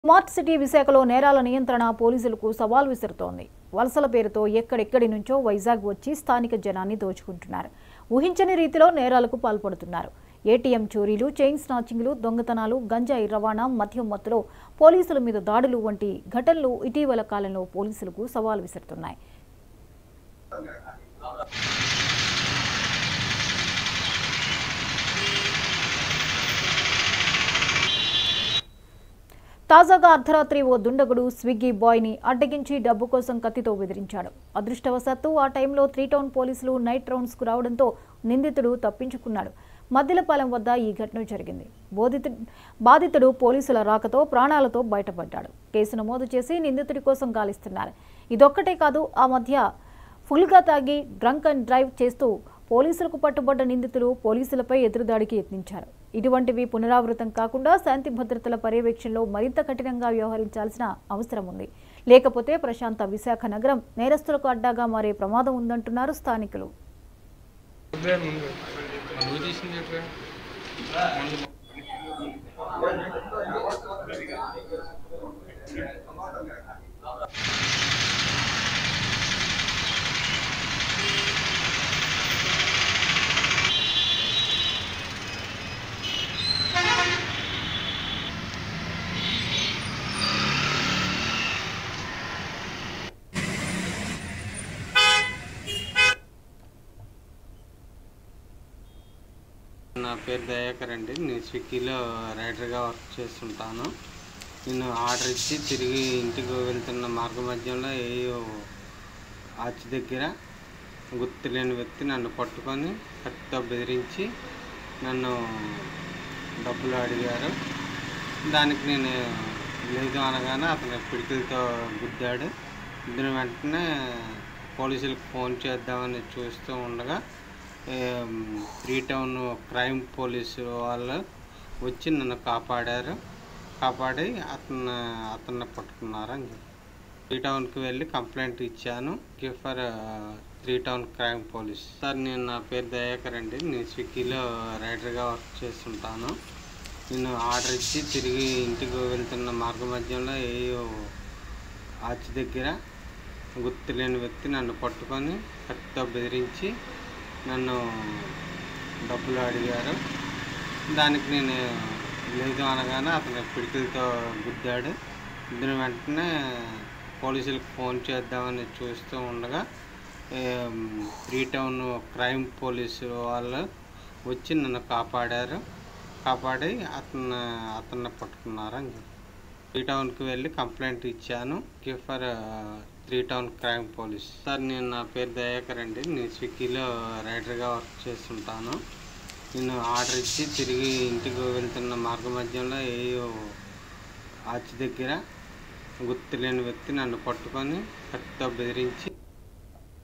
smart city విశాఖలో నేరాల నియంత్రణ పోలీసులకు సవాల్ విసురుతోంది వలసల పేరుతో ఎక్కడెక్కడి నుంచో వైజాగ్ వచ్చి స్థానిక జనాన్ని దోచుకుంటున్నారు ఊహించని రీతిలో నేరాలకు పాల్పడుతున్నారు ఏటీఎం చోరీలు చైన్ స్నాచింగ్లు దొంగతనాలు గంజాయి రవాణా మద్యం మత్తులో పోలీసుల మీద దాడులు వంటి ఘటనలు ఇటీవల కాలంలో పోలీసులకు సవాల్ విసురుతున్నాయి తాజాగా అర్ధరాత్రి ఓ దుండగుడు స్విగ్గీ బాయ్ని అడ్డగించి డబ్బు కోసం కత్తితో బెదిరించాడు అదృష్టవశాత్తు ఆ టైంలో త్రీ టౌన్ పోలీసులు నైట్ రౌండ్స్కు రావడంతో నిందితుడు తప్పించుకున్నాడు మద్దిలపాలెం వద్ద ఈ ఘటన జరిగింది బోధితు బాధితుడు పోలీసుల రాకతో ప్రాణాలతో బయటపడ్డాడు కేసు నమోదు చేసి నిందితుడి కోసం గాలిస్తున్నారు ఇదొక్కటే కాదు ఆ మధ్య ఫుల్గా తాగి డ్రంక్ అండ్ డ్రైవ్ చేస్తూ పోలీసులకు పట్టుబడ్డ నిందితులు పోలీసులపై ఎదురుదాడికి యత్నించారు ఇటువంటివి పునరావృతం కాకుండా శాంతి భద్రతల పర్యవేక్షణలో మరింత కఠినంగా వ్యవహరించాల్సిన అవసరం ఉంది లేకపోతే ప్రశాంత విశాఖ నగరం నేరస్తులకు అడ్డాగా మారే ప్రమాదం ఉందంటున్నారు స్థానికులు నువ్వే ముందు నువ్వు తీసింది చెప్పే నా పేరు దయాకర్ అండి నేను స్విగ్గీలో రైడర్గా వర్క్ చేస్తుంటాను నేను ఆర్డర్ ఇచ్చి తిరిగి ఇంటికి వెళ్తున్న మార్గ మధ్యంలో ఏయో ఆచి దగ్గర గుర్తులేని వ్యక్తి నన్ను పట్టుకొని కత్తితో బెదిరించి నన్ను డబ్బులు అడిగారు దానికి నేను లేదు అనగానే అతను పిడికిలతో గుద్దాడు గుద్దిన వెంటనే పోలీసులకు ఫోన్ చేద్దామని చూస్తూ ఉండగా ఏం, త్రీ టౌన్ క్రైమ్ పోలీసు వాళ్ళు వచ్చి నన్ను కాపాడారు కాపాడి అతను అతన్ని పట్టుకున్నారు అని చెప్పి త్రీ టౌన్కి వెళ్ళి కంప్లైంట్ ఇచ్చాను for three town crime police sir నేను నా పేరు దయాకర్ అండి నేను స్విగ్గీలో రైడర్గా వర్క్ చేస్తుంటాను నేను ఆర్డర్ ఇచ్చి తిరిగి ఇంటికి వెళ్తున్న మార్గ మధ్యంలో ఏయో ఆచి దగ్గర గుర్తులేని వ్యక్తి నన్ను పట్టుకొని కత్తితో బెదిరించి నన్ను డబ్బులు అడిగారు దానికి నేను లేదు అనగానే అతను పిడికిలతో గుద్దాడు గుద్దిన వెంటనే పోలీసులకు ఫోన్ చేద్దామని చూస్తూ ఉండగా ఏం, త్రీ టౌన్ క్రైమ్ పోలీసు వాళ్ళు వచ్చి నన్ను కాపాడారు కాపాడి అతను అతన్ని పట్టుకున్నారు అని చెప్పి త్రీ టౌన్కి వెళ్ళి కంప్లైంట్ ఇచ్చాను for three town crime police sir నేను నా పేరు దయాకర్ అండి నేను స్విగ్గీలో రైడర్గా వర్క్ చేస్తుంటాను నేను ఆర్డర్ ఇచ్చి తిరిగి ఇంటికి వెళ్తున్న మార్గ మధ్యంలో ఏయో ఆచి దగ్గర గుర్తులేని వ్యక్తి నన్ను పట్టుకొని కత్తితో బెదిరించి